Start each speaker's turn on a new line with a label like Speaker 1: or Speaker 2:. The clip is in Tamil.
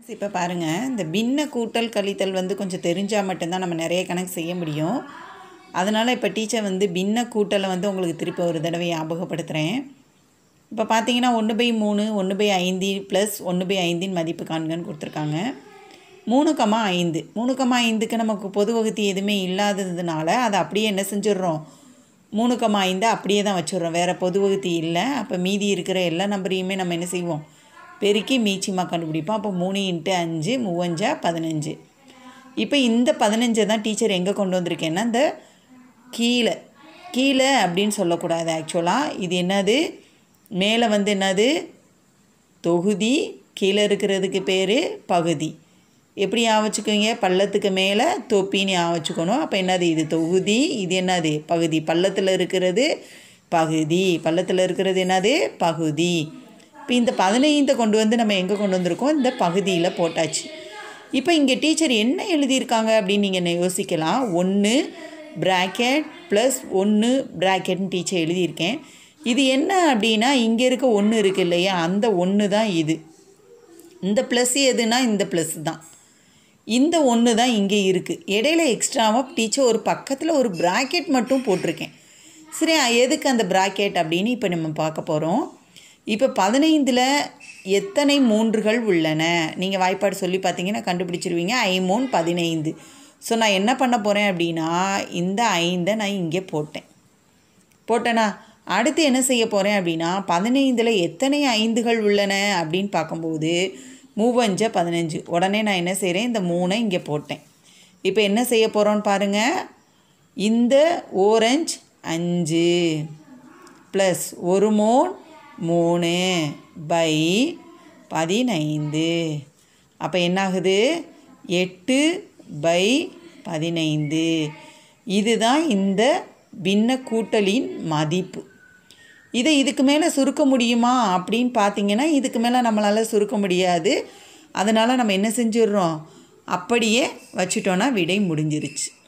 Speaker 1: இப்போ பாருங்கள் இந்த பின்ன கூட்டல் கழித்தல் வந்து கொஞ்சம் தெரிஞ்சால் மட்டும்தான் நம்ம நிறைய கணக்கு செய்ய முடியும் அதனால் இப்போ டீச்சர் வந்து பின்ன கூட்டலை வந்து உங்களுக்கு திருப்பி ஒரு தடவை ஞாபகப்படுத்துகிறேன் இப்போ பார்த்தீங்கன்னா ஒன்று பை மூணு ஒன்று பை ஐந்து ப்ளஸ் ஒன்று பை ஐந்தின் மதிப்பு காண்கன்னு கொடுத்துருக்காங்க மூணு கமா ஐந்து மூணு கமா ஐந்துக்கு நமக்கு பொது வகுத்தி எதுவுமே இல்லாததுனால அதை அப்படியே என்ன செஞ்சிடுறோம் மூணு கமா ஐந்து அப்படியே தான் வச்சிடுறோம் வேறு பொது வகுத்தி இல்லை அப்போ மீதி இருக்கிற எல்லா நம்பரையுமே நம்ம என்ன செய்வோம் பெருக்கி மீச்சிமா கண்டுபிடிப்போம் அப்போ மூணு இன்ட்டு அஞ்சு மூவஞ்சா பதினஞ்சு இப்போ இந்த பதினஞ்சை தான் டீச்சர் எங்கே கொண்டு வந்திருக்கேன்னா இந்த கீழே கீழே அப்படின்னு சொல்லக்கூடாது ஆக்சுவலாக இது என்னது மேலே வந்து என்னது தொகுதி கீழே இருக்கிறதுக்கு பேர் பகுதி எப்படி ஞாபகம் வச்சுக்கோங்க பள்ளத்துக்கு மேலே தொப்பின்னு ஞாபகம் வச்சுக்கணும் அப்போ என்னது இது தொகுதி இது என்னது பகுதி பள்ளத்தில் இருக்கிறது பகுதி பள்ளத்தில் இருக்கிறது என்னது பகுதி இப்போ இந்த பதினைந்தை கொண்டு வந்து நம்ம எங்கே கொண்டு வந்திருக்கோம் இந்த பகுதியில் போட்டாச்சு இப்போ இங்கே டீச்சர் என்ன எழுதியிருக்காங்க அப்படின்னு நீங்கள் என்ன யோசிக்கலாம் ஒன்று ப்ராக்கெட் ப்ளஸ் ஒன்று ப்ராக்கெட்னு டீச்சர் எழுதியிருக்கேன் இது என்ன அப்படின்னா இங்கே இருக்க ஒன்று இருக்குது இல்லையா அந்த ஒன்று தான் இது இந்த ப்ளஸ் எதுனா இந்த ப்ளஸ் தான் இந்த ஒன்று தான் இங்கே இருக்குது இடையில எக்ஸ்ட்ராவாக டீச்சர் ஒரு பக்கத்தில் ஒரு ப்ராக்கெட் மட்டும் போட்டிருக்கேன் சரி எதுக்கு அந்த ப்ராக்கெட் அப்படின்னு இப்போ நம்ம பார்க்க போகிறோம் இப்போ பதினைந்தில் எத்தனை மூன்றுகள் உள்ளன நீங்கள் வாய்ப்பாடு சொல்லி பார்த்தீங்கன்னா கண்டுபிடிச்சிருவீங்க ஐமூன் பதினைந்து ஸோ நான் என்ன பண்ண போகிறேன் அப்படின்னா இந்த ஐந்தை நான் இங்கே போட்டேன் போட்டேனா அடுத்து என்ன செய்ய போகிறேன் அப்படின்னா பதினைந்தில் எத்தனை ஐந்துகள் உள்ளன அப்படின்னு பார்க்கும்போது மூவஞ்ச பதினஞ்சு உடனே நான் என்ன செய்கிறேன் இந்த மூணை இங்கே போட்டேன் இப்போ என்ன செய்ய போகிறோன்னு பாருங்கள் இந்த ஓரஞ்ச் அஞ்சு ப்ளஸ் ஒரு மூணு மூணு பை பதினைந்து அப்போ என்னாகுது எட்டு பை பதினைந்து இதுதான் இந்த பின்ன கூட்டலின் மதிப்பு இதை இதுக்கு மேலே சுருக்க முடியுமா அப்படின்னு பார்த்தீங்கன்னா இதுக்கு மேலே நம்மளால் சுருக்க முடியாது அதனால் நம்ம என்ன செஞ்சிடுறோம் அப்படியே வச்சுட்டோன்னா விடை முடிஞ்சிருச்சு